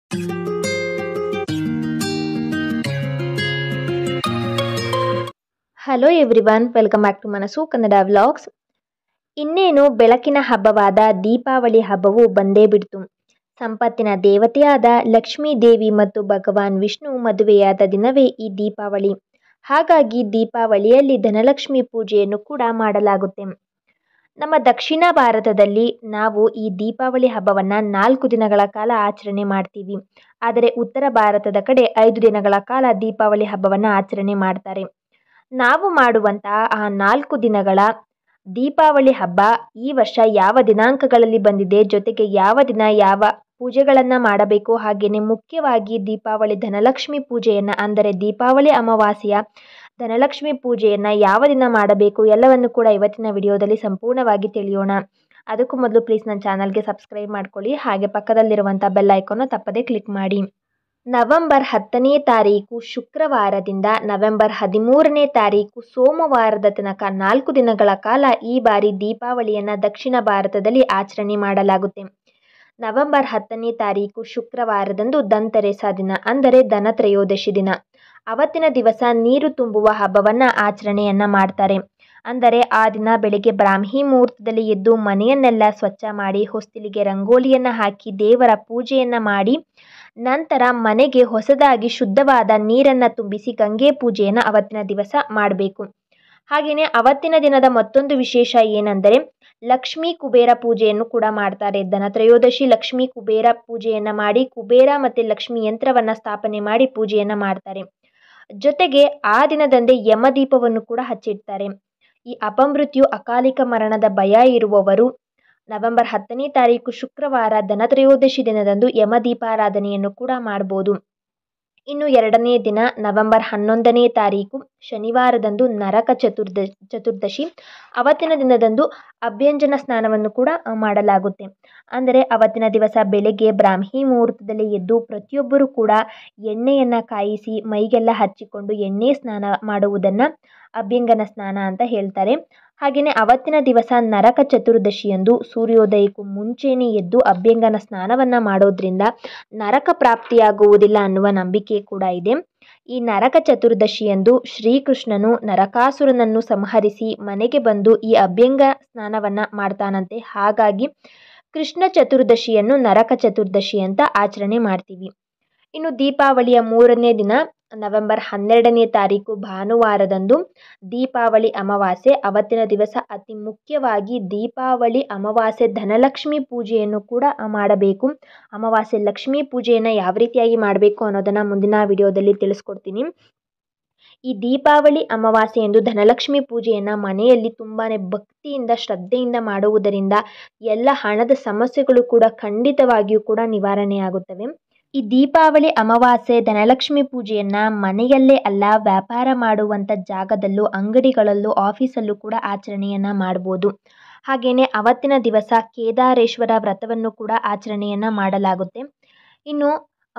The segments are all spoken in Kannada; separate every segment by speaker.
Speaker 1: hello everyone welcome back to Manassu Kannada vlogs ಇನ್ನೇನು ಬೆಳಕಿನ ಹಬ್ಬವಾದ ದೀಪಾವಳಿ ಹಬ್ಬವು ಬಂದೇ ಬಿಡ್ತು ಸಂಪತ್ತಿನ ದೇವತೆಯಾದ ಲಕ್ಷ್ಮೀ ದೇವಿ ಮತ್ತು ಭಗವಾನ್ ವಿಷ್ಣು ಮದುವೆಯಾದ ದಿನವೇ ಈ ದೀಪಾವಳಿ ಹಾಗಾಗಿ ದೀಪಾವಳಿಯಲ್ಲಿ ಧನಲಕ್ಷ್ಮಿ ಪೂಜೆಯನ್ನು ಕೂಡ ಮಾಡಲಾಗುತ್ತೆ ನಮ್ಮ ದಕ್ಷಿಣ ಭಾರತದಲ್ಲಿ ನಾವು ಈ ದೀಪಾವಳಿ ಹಬ್ಬವನ್ನು ನಾಲ್ಕು ದಿನಗಳ ಕಾಲ ಆಚರಣೆ ಮಾಡ್ತೀವಿ ಆದರೆ ಉತ್ತರ ಭಾರತದ ಕಡೆ ಐದು ದಿನಗಳ ಕಾಲ ದೀಪಾವಳಿ ಹಬ್ಬವನ್ನು ಆಚರಣೆ ಮಾಡ್ತಾರೆ ನಾವು ಮಾಡುವಂತಹ ಆ ನಾಲ್ಕು ದಿನಗಳ ದೀಪಾವಳಿ ಹಬ್ಬ ಈ ವರ್ಷ ಯಾವ ದಿನಾಂಕಗಳಲ್ಲಿ ಬಂದಿದೆ ಜೊತೆಗೆ ಯಾವ ದಿನ ಯಾವ ಪೂಜೆಗಳನ್ನು ಮಾಡಬೇಕು ಹಾಗೆಯೇ ಮುಖ್ಯವಾಗಿ ದೀಪಾವಳಿ ಧನಲಕ್ಷ್ಮಿ ಪೂಜೆಯನ್ನು ಅಂದರೆ ದೀಪಾವಳಿ ಅಮಾವಾಸ್ಯೆಯ ಧನಲಕ್ಷ್ಮಿ ಪೂಜೆಯನ್ನು ಯಾವ ದಿನ ಮಾಡಬೇಕು ಎಲ್ಲವನ್ನು ಕೂಡ ಇವತ್ತಿನ ವಿಡಿಯೋದಲ್ಲಿ ಸಂಪೂರ್ಣವಾಗಿ ತಿಳಿಯೋಣ ಅದಕ್ಕೂ ಮೊದಲು ಪ್ಲೀಸ್ ನನ್ನ ಚಾನಲ್ಗೆ ಸಬ್ಸ್ಕ್ರೈಬ್ ಮಾಡ್ಕೊಳ್ಳಿ ಹಾಗೆ ಪಕ್ಕದಲ್ಲಿರುವಂಥ ಬೆಲ್ ಐಕಾನ್ನ ತಪ್ಪದೇ ಕ್ಲಿಕ್ ಮಾಡಿ ನವೆಂಬರ್ ಹತ್ತನೇ ತಾರೀಕು ಶುಕ್ರವಾರದಿಂದ ನವೆಂಬರ್ ಹದಿಮೂರನೇ ತಾರೀಕು ಸೋಮವಾರದ ತನಕ ನಾಲ್ಕು ದಿನಗಳ ಕಾಲ ಈ ಬಾರಿ ದೀಪಾವಳಿಯನ್ನು ದಕ್ಷಿಣ ಭಾರತದಲ್ಲಿ ಆಚರಣೆ ಮಾಡಲಾಗುತ್ತೆ ನವೆಂಬರ್ ಹತ್ತನೇ ತಾರೀಕು ಶುಕ್ರವಾರದಂದು ದಂತೆರೆಸ ದಿನ ಅಂದರೆ ಧನತ್ರಯೋದಶಿ ದಿನ ಅವತ್ತಿನ ದಿವಸ ನೀರು ತುಂಬುವ ಹಬ್ಬವನ್ನು ಆಚರಣೆಯನ್ನು ಮಾಡ್ತಾರೆ ಅಂದರೆ ಆ ದಿನ ಬೆಳಿಗ್ಗೆ ಬ್ರಾಹ್ಮಿ ಮುಹೂರ್ತದಲ್ಲಿ ಎದ್ದು ಮನೆಯನ್ನೆಲ್ಲ ಸ್ವಚ್ಛ ಮಾಡಿ ಹೊಸ್ತಿಲಿಗೆ ರಂಗೋಲಿಯನ್ನು ಹಾಕಿ ದೇವರ ಪೂಜೆಯನ್ನು ಮಾಡಿ ನಂತರ ಮನೆಗೆ ಹೊಸದಾಗಿ ಶುದ್ಧವಾದ ನೀರನ್ನು ತುಂಬಿಸಿ ಗಂಗೆ ಪೂಜೆಯನ್ನು ಅವತ್ತಿನ ದಿವಸ ಮಾಡಬೇಕು ಹಾಗೆಯೇ ಅವತ್ತಿನ ದಿನದ ಮತ್ತೊಂದು ವಿಶೇಷ ಏನೆಂದರೆ ಲಕ್ಷ್ಮೀ ಕುಬೇರ ಪೂಜೆಯನ್ನು ಕೂಡ ಮಾಡ್ತಾರೆ ಧನತ್ರಯೋದಶಿ ಲಕ್ಷ್ಮೀ ಕುಬೇರ ಪೂಜೆಯನ್ನು ಮಾಡಿ ಕುಬೇರ ಮತ್ತು ಲಕ್ಷ್ಮಿ ಯಂತ್ರವನ್ನು ಸ್ಥಾಪನೆ ಮಾಡಿ ಪೂಜೆಯನ್ನು ಮಾಡ್ತಾರೆ ಜೊತೆಗೆ ಆ ದಿನದಂದೇ ಯಮದೀಪವನ್ನು ಕೂಡ ಹಚ್ಚಿಡ್ತಾರೆ ಈ ಅಪಮೃತ್ಯು ಅಕಾಲಿಕ ಮರಣದ ಭಯ ಇರುವವರು ನವೆಂಬರ್ ಹತ್ತನೇ ತಾರೀಕು ಶುಕ್ರವಾರ ಧನತ್ರಯೋದಶಿ ದಿನದಂದು ಯಮದೀಪಾರಾಧನೆಯನ್ನು ಕೂಡ ಮಾಡ್ಬೋದು ಇನ್ನು ಎರಡನೇ ದಿನ ನವೆಂಬರ್ ಹನ್ನೊಂದನೇ ತಾರೀಕು ಶನಿವಾರದಂದು ನರಕ ಚತುರ್ದ ಚತುರ್ದಶಿ ಅವತ್ತಿನ ದಿನದಂದು ಅಭ್ಯಂಜನ ಸ್ನಾನವನ್ನು ಕೂಡ ಮಾಡಲಾಗುತ್ತೆ ಅಂದರೆ ಅವತ್ತಿನ ದಿವಸ ಬೆಳಗ್ಗೆ ಬ್ರಾಹ್ಮಿ ಮುಹೂರ್ತದಲ್ಲಿ ಎದ್ದು ಪ್ರತಿಯೊಬ್ಬರೂ ಕೂಡ ಎಣ್ಣೆಯನ್ನು ಕಾಯಿಸಿ ಮೈಗೆಲ್ಲ ಹಚ್ಚಿಕೊಂಡು ಎಣ್ಣೆ ಸ್ನಾನ ಮಾಡುವುದನ್ನು ಅಭ್ಯಂಗನ ಸ್ನಾನ ಅಂತ ಹೇಳ್ತಾರೆ ಹಾಗೆಯೇ ಅವತ್ತಿನ ದಿವಸ ನರಕ ಚತುರ್ದಶಿಯಂದು ಸೂರ್ಯೋದಯಕ್ಕೂ ಮುಂಚೆನೇ ಎದ್ದು ಅಭ್ಯಂಗನ ಸ್ನಾನವನ್ನು ಮಾಡೋದ್ರಿಂದ ನರಕ ಪ್ರಾಪ್ತಿಯಾಗುವುದಿಲ್ಲ ಅನ್ನುವ ನಂಬಿಕೆ ಕೂಡ ಇದೆ ಈ ನರಕ ಚತುರ್ದಶಿಯಂದು ಶ್ರೀಕೃಷ್ಣನು ನರಕಾಸುರನನ್ನು ಸಂಹರಿಸಿ ಮನೆಗೆ ಬಂದು ಈ ಅಭ್ಯಂಗ ಸ್ನಾನವನ್ನು ಮಾಡ್ತಾನಂತೆ ಹಾಗಾಗಿ ಕೃಷ್ಣ ಚತುರ್ದಶಿಯನ್ನು ನರಕ ಚತುರ್ದಶಿ ಅಂತ ಆಚರಣೆ ಮಾಡ್ತೀವಿ ಇನ್ನು ದೀಪಾವಳಿಯ ಮೂರನೇ ದಿನ ನವೆಂಬರ್ ಹನ್ನೆರಡನೇ ತಾರೀಕು ಭಾನುವಾರದಂದು ದೀಪಾವಳಿ ಅಮಾವಾಸ್ಯೆ ಅವತ್ತಿನ ದಿವಸ ಅತಿ ಮುಖ್ಯವಾಗಿ ದೀಪಾವಳಿ ಅಮಾವಾಸ್ಯೆ ಧನಲಕ್ಷ್ಮಿ ಪೂಜೆಯನ್ನು ಕೂಡ ಮಾಡಬೇಕು ಅಮಾವಾಸ್ಯೆ ಲಕ್ಷ್ಮೀ ಪೂಜೆಯನ್ನು ಯಾವ ರೀತಿಯಾಗಿ ಮಾಡಬೇಕು ಅನ್ನೋದನ್ನು ಮುಂದಿನ ವಿಡಿಯೋದಲ್ಲಿ ತಿಳಿಸ್ಕೊಡ್ತೀನಿ ಈ ದೀಪಾವಳಿ ಅಮಾವಾಸ್ಯೆ ಎಂದು ಧನಲಕ್ಷ್ಮಿ ಪೂಜೆಯನ್ನು ಮನೆಯಲ್ಲಿ ತುಂಬಾ ಭಕ್ತಿಯಿಂದ ಶ್ರದ್ಧೆಯಿಂದ ಮಾಡುವುದರಿಂದ ಎಲ್ಲ ಹಣದ ಸಮಸ್ಯೆಗಳು ಕೂಡ ಖಂಡಿತವಾಗಿಯೂ ಕೂಡ ನಿವಾರಣೆಯಾಗುತ್ತವೆ ಈ ದೀಪಾವಳಿ ಅಮಾವಾಸ್ಯೆ ಧನಲಕ್ಷ್ಮಿ ಪೂಜೆಯನ್ನು ಮನೆಯಲ್ಲೇ ಅಲ್ಲ ವ್ಯಾಪಾರ ಮಾಡುವಂಥ ಜಾಗದಲ್ಲೂ ಅಂಗಡಿಗಳಲ್ಲೂ ಆಫೀಸಲ್ಲೂ ಕೂಡ ಆಚರಣೆಯನ್ನು ಮಾಡ್ಬೋದು ಹಾಗೆಯೇ ಅವತ್ತಿನ ದಿವಸ ಕೇದಾರೇಶ್ವರ ವ್ರತವನ್ನು ಕೂಡ ಆಚರಣೆಯನ್ನು ಮಾಡಲಾಗುತ್ತೆ ಇನ್ನು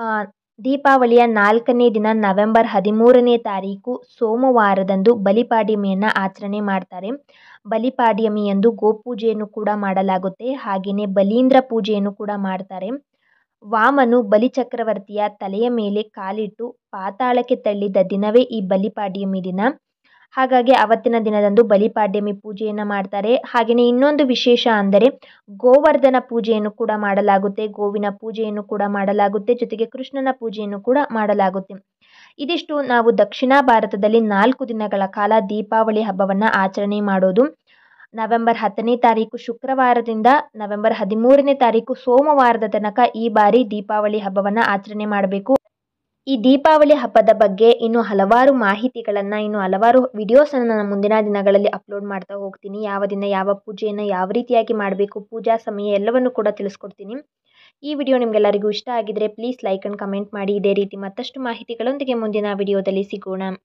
Speaker 1: ದೀಪಾವಳಿಯ ನಾಲ್ಕನೇ ದಿನ ನವೆಂಬರ್ ಹದಿಮೂರನೇ ತಾರೀಕು ಸೋಮವಾರದಂದು ಬಲಿಪಾಡ್ಯಮಿಯನ್ನು ಆಚರಣೆ ಮಾಡ್ತಾರೆ ಬಲಿಪಾಡ್ಯಮಿಯಂದು ಗೋಪೂಜೆಯನ್ನು ಕೂಡ ಮಾಡಲಾಗುತ್ತೆ ಹಾಗೆಯೇ ಬಲೀಂದ್ರ ಪೂಜೆಯನ್ನು ಕೂಡ ಮಾಡ್ತಾರೆ ವಾಮನು ಬಲಿಚಕ್ರವರ್ತಿಯ ತಲೆಯ ಮೇಲೆ ಕಾಲಿಟ್ಟು ಪಾತಾಳಕ್ಕೆ ತಳ್ಳಿದ ದಿನವೇ ಈ ಬಲಿಪಾಡ್ಯಮಿ ದಿನ ಹಾಗಾಗಿ ಅವತ್ತಿನ ದಿನದಂದು ಬಲಿಪಾಡ್ಯಮಿ ಪೂಜೆಯನ್ನು ಮಾಡ್ತಾರೆ ಹಾಗೆಯೇ ಇನ್ನೊಂದು ವಿಶೇಷ ಅಂದರೆ ಗೋವರ್ಧನ ಪೂಜೆಯನ್ನು ಕೂಡ ಮಾಡಲಾಗುತ್ತೆ ಗೋವಿನ ಪೂಜೆಯನ್ನು ಕೂಡ ಮಾಡಲಾಗುತ್ತೆ ಜೊತೆಗೆ ಕೃಷ್ಣನ ಪೂಜೆಯನ್ನು ಕೂಡ ಮಾಡಲಾಗುತ್ತೆ ಇದಿಷ್ಟು ನಾವು ದಕ್ಷಿಣ ಭಾರತದಲ್ಲಿ ನಾಲ್ಕು ದಿನಗಳ ಕಾಲ ದೀಪಾವಳಿ ಹಬ್ಬವನ್ನು ಆಚರಣೆ ಮಾಡೋದು ನವೆಂಬರ್ ಹತ್ತನೇ ತಾರೀಕು ಶುಕ್ರವಾರದಿಂದ ನವೆಂಬರ್ ಹದಿಮೂರನೇ ತಾರೀಕು ಸೋಮವಾರದ ತನಕ ಈ ಬಾರಿ ದೀಪಾವಳಿ ಹಬ್ಬವನ್ನು ಆಚರಣೆ ಮಾಡಬೇಕು ಈ ದೀಪಾವಳಿ ಹಬ್ಬದ ಬಗ್ಗೆ ಇನ್ನು ಹಲವಾರು ಮಾಹಿತಿಗಳನ್ನು ಇನ್ನು ಹಲವಾರು ವಿಡಿಯೋಸನ್ನು ನಾನು ಮುಂದಿನ ದಿನಗಳಲ್ಲಿ ಅಪ್ಲೋಡ್ ಮಾಡ್ತಾ ಹೋಗ್ತೀನಿ ಯಾವ ದಿನ ಯಾವ ಪೂಜೆಯನ್ನು ಯಾವ ರೀತಿಯಾಗಿ ಮಾಡಬೇಕು ಪೂಜಾ ಸಮಯ ಎಲ್ಲವನ್ನು ಕೂಡ ತಿಳಿಸ್ಕೊಡ್ತೀನಿ ಈ ವಿಡಿಯೋ ನಿಮಗೆಲ್ಲರಿಗೂ ಇಷ್ಟ ಆಗಿದರೆ ಪ್ಲೀಸ್ ಲೈಕ್ ಆ್ಯಂಡ್ ಕಮೆಂಟ್ ಮಾಡಿ ಇದೇ ರೀತಿ ಮತ್ತಷ್ಟು ಮಾಹಿತಿಗಳೊಂದಿಗೆ ಮುಂದಿನ ವಿಡಿಯೋದಲ್ಲಿ ಸಿಗೋಣ